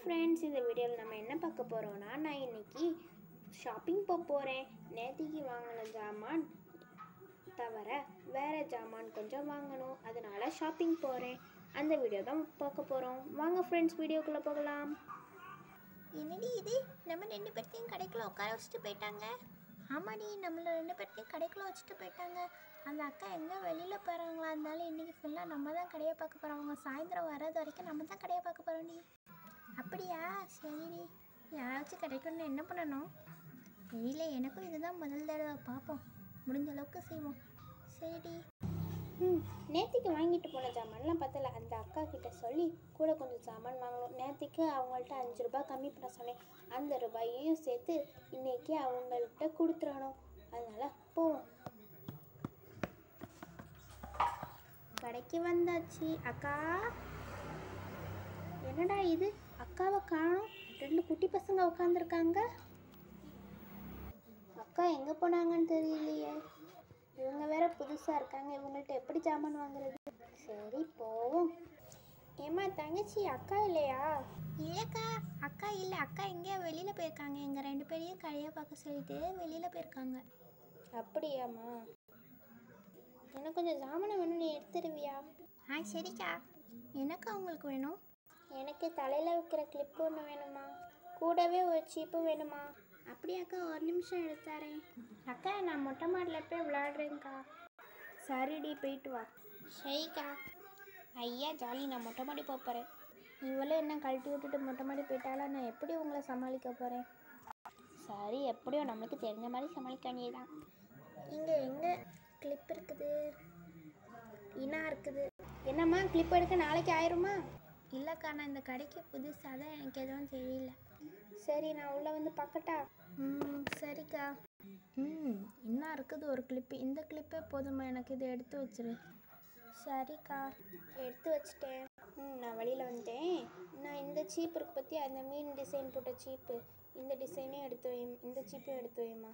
friends இந்த வீடியோவில் நம்ம என்ன பார்க்க போகிறோம்னா நான் இன்னைக்கு ஷாப்பிங் போக போகிறேன் நேத்திக்கு வாங்கின ஜாமான் தவிர வேறு ஜாமான் கொஞ்சம் வாங்கணும் அதனால ஷாப்பிங் போகிறேன் அந்த வீடியோ தான் பார்க்க போகிறோம் வாங்க ஃப்ரெண்ட்ஸ் வீடியோக்குள்ளே போகலாம் என்னடி இது நம்ம ரெண்டு பேர்த்தையும் கடைக்குள்ள உட்கார வச்சுட்டு போயிட்டாங்க ஆமாடி நம்மள ரெண்டு பேர்த்தையும் கடைக்குள்ள வச்சுட்டு போயிட்டாங்க அந்த அக்கா எங்கே வெளியில் போகிறாங்களா இருந்தாலும் இன்றைக்கி ஃபுல்லாக நம்ம தான் கடையை பார்க்க போகிறோம் அவங்க சாயந்தரம் வர்றது வரைக்கும் நம்ம தான் கடையை பார்க்க போகிறோம்டி அப்படியா சரிடி யாராச்சும் கிடைக்கணும்னு என்ன பண்ணணும் தெரியல எனக்கும் இதுதான் முதல் தடவை பார்ப்போம் முடிஞ்ச அளவுக்கு செய்வோம் சரிடி ம் நேத்திக்கு வாங்கிட்டு போன ஜாமான்லாம் பத்தல அந்த அக்கா கிட்ட சொல்லி கூட கொஞ்சம் ஜாமான் வாங்கணும் நேத்திக்கு அவங்கள்ட்ட அஞ்சு ரூபாய் கம்மி பண்ண சொன்னேன் அந்த ரூபாயையும் சேர்த்து இன்னைக்கு அவங்கள்ட்ட கொடுத்துடணும் அதனால போவோம் கடைக்கு வந்தாச்சு அக்கா என்னடா இது அக்காவை காணோம் ரெண்டு குட்டி பசங்க உட்காந்துருக்காங்க அக்கா எங்கே போனாங்கன்னு தெரியலையே இவங்க வேற புதுசாக இருக்காங்க இவங்கள்ட்ட எப்படி ஜாமான் வாங்குறது சரி போவோம் ஏம்மா தங்கச்சி அக்கா இல்லையா இல்லைக்கா அக்கா இல்லை அக்கா எங்கேயோ வெளியில் போயிருக்காங்க எங்கள் ரெண்டு பேரையும் கடையை பார்க்க சொல்லிட்டு வெளியில் போயிருக்காங்க அப்படியாம்மா எனக்கு கொஞ்சம் ஜாமானை வேணும் நீ எடுத்துருவியா ஆ சரிக்கா எனக்கா உங்களுக்கு வேணும் எனக்கு தலையில் வைக்கிற கிளிப்பு ஒன்று வேணுமா கூடவே ஒரு சீப்பு வேணுமா அப்படியாக்கா ஒரு நிமிஷம் எடுத்தாரேன் அக்கா நான் மொட்டை மாடியில் போய் விளையாடுறேங்க்கா சரிடி போயிட்டு வா சரிக்கா ஐயா ஜாலி நான் மொட்டை மாடி போக போகிறேன் இவளும் என்ன கழட்டி விட்டுட்டு மொட்டை மாடி போயிட்டாலா நான் எப்படி உங்களை சமாளிக்க போகிறேன் சரி எப்படியோ நம்மளுக்கு தெரிஞ்ச மாதிரி சமாளிக்க வேண்டியதான் இங்கே எங்கே கிளிப் இருக்குது இனா இருக்குது என்னம்மா கிளிப் எடுக்க நாளைக்கு ஆயிருமா இல்லைக்கா நான் இந்த கடைக்கு புதுசாக தான் எனக்கு எதுவும் தெரியல சரி நான் உள்ளே வந்து பார்க்கட்டா ம் சரிக்கா ம் இன்னும் இருக்குது ஒரு கிளிப்பு இந்த கிளிப்பே போதுமா எனக்கு இதை எடுத்து வச்சிரு சரிக்கா எடுத்து வச்சிட்டேன் ம் நான் வெளியில் வந்துட்டேன் நான் இந்த சீப் இருக்கு பற்றி அந்த மீன் டிசைன் போட்ட சீப்பு இந்த டிசைனையும் எடுத்து வை இந்த சீப்பையும் எடுத்து வைம்மா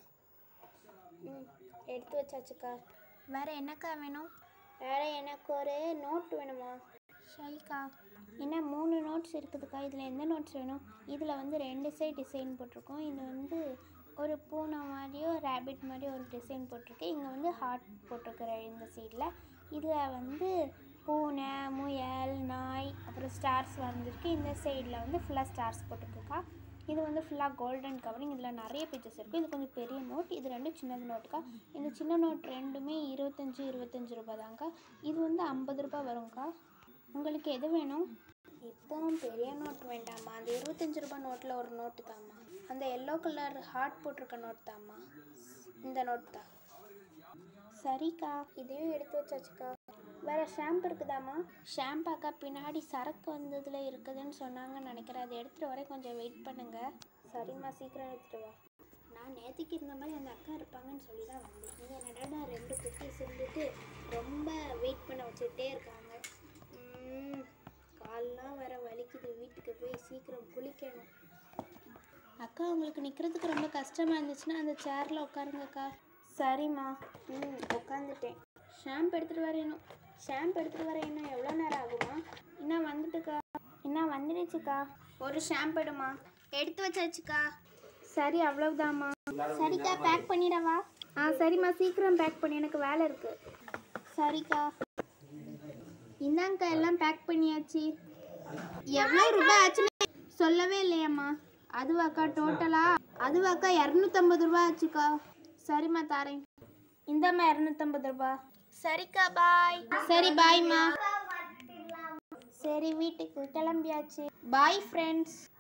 ம் எடுத்து வச்சாச்சுக்கா வேறு என்னக்கா வேணும் வேற எனக்கு ஒரு நோட் வேணுமா சரிக்கா என்ன மூணு நோட்ஸ் இருக்குதுக்கா இதில் எந்த நோட்ஸ் வேணும் இதில் வந்து ரெண்டு சைடு டிசைன் போட்டிருக்கோம் இது வந்து ஒரு பூனை மாதிரியோ ரேபிட் மாதிரியோ ஒரு டிசைன் போட்டிருக்கு இங்கே வந்து ஹார்ட் போட்டிருக்கிற இந்த சைடில் இதில் வந்து பூனை முயல் நாய் அப்புறம் ஸ்டார்ஸ் வரைஞ்சிருக்கு இந்த சைடில் வந்து ஃபுல்லாக ஸ்டார்ஸ் போட்டிருக்குக்கா இது வந்து ஃபுல்லாக கோல்டன் கவரிங் இதில் நிறைய பிக்சர்ஸ் இருக்குது இது கொஞ்சம் பெரிய நோட் இது ரெண்டும் சின்னது நோட்டுக்கா இந்த சின்ன நோட் ரெண்டுமே இருபத்தஞ்சி இருபத்தஞ்சி ரூபாய் தாங்க்கா இது வந்து ஐம்பது ரூபாய் வரும்க்கா உங்களுக்கு எது வேணும் இப்போவும் பெரிய நோட் வேண்டாம்மா அந்த இருபத்தஞ்சி ரூபாய் நோட்டில் ஒரு நோட்டு தாம்மா அந்த எல்லோ கலர் ஹார்ட் போட்டிருக்க நோட் தாம்மா இந்த நோட் தான் சரிக்கா இதையும் எடுத்து வச்சாச்சுக்கா வேற ஷாம்பு இருக்குதாம்மா ஷாம்பாக்கா பின்னாடி சரக்கு வந்ததுல இருக்குதுன்னு சொன்னாங்கன்னு நினைக்கிறேன் அதை எடுத்துகிட்டு வர கொஞ்சம் வெயிட் பண்ணுங்க சரிம்மா சீக்கிரம் எடுத்துகிட்டு வா நான் நேற்றுக்கு இருந்த மாதிரி அந்த அக்கா இருப்பாங்கன்னு சொல்லி தான் வந்தேன் இங்கே என்னடா ரெண்டு குட்டீஸ் இருந்துட்டு ரொம்ப வெயிட் பண்ண வச்சுக்கிட்டே இருக்காங்க ம், கால்லாம் வேற வலிக்குது வீட்டுக்கு போய் சீக்கிரம் குளிக்கணும் அக்கா உங்களுக்கு நிற்கிறதுக்கு ரொம்ப கஷ்டமாக இருந்துச்சுன்னா அந்த சேரில் உட்காருங்கக்கா சரிம்மா ம் உட்காந்துட்டேன் ஷாம்பு எடுத்துகிட்டு வரேனும் ஷாம்பு எடுத்துகிட்டு வர இன்னும் எவ்வளோ நேரம் ஆகுமா இன்னும் வந்துட்டுக்கா இன்னும் வந்துடுச்சுக்கா ஒரு ஷாம்பு எடுமா எடுத்து வச்சாச்சுக்கா சரி அவ்வளவுதாம்மா சரிக்கா பேக் பண்ணிடவா ஆ சரிம்மா சீக்கிரம் பேக் பண்ணி எனக்கு வேலை இருக்கு சரிக்கா இந்தாங்கக்கா எல்லாம் பேக் பண்ணியாச்சு எவ்வளோ ரூபாய் ஆச்சுன்னு சொல்லவே இல்லையம்மா அதுவாக்கா டோட்டலா அதுவாக்கா இரநூத்தம்பது ரூபா ஆச்சுக்கா சரிம்மா தாரேன் இந்தாம்மா இரநூத்தம்பது ரூபா சரிக்கா பாய் சரி பாய்மா சரி வீட்டுக்கு கிளம்பியாச்சு பாய் ஃப்ரெண்ட்ஸ்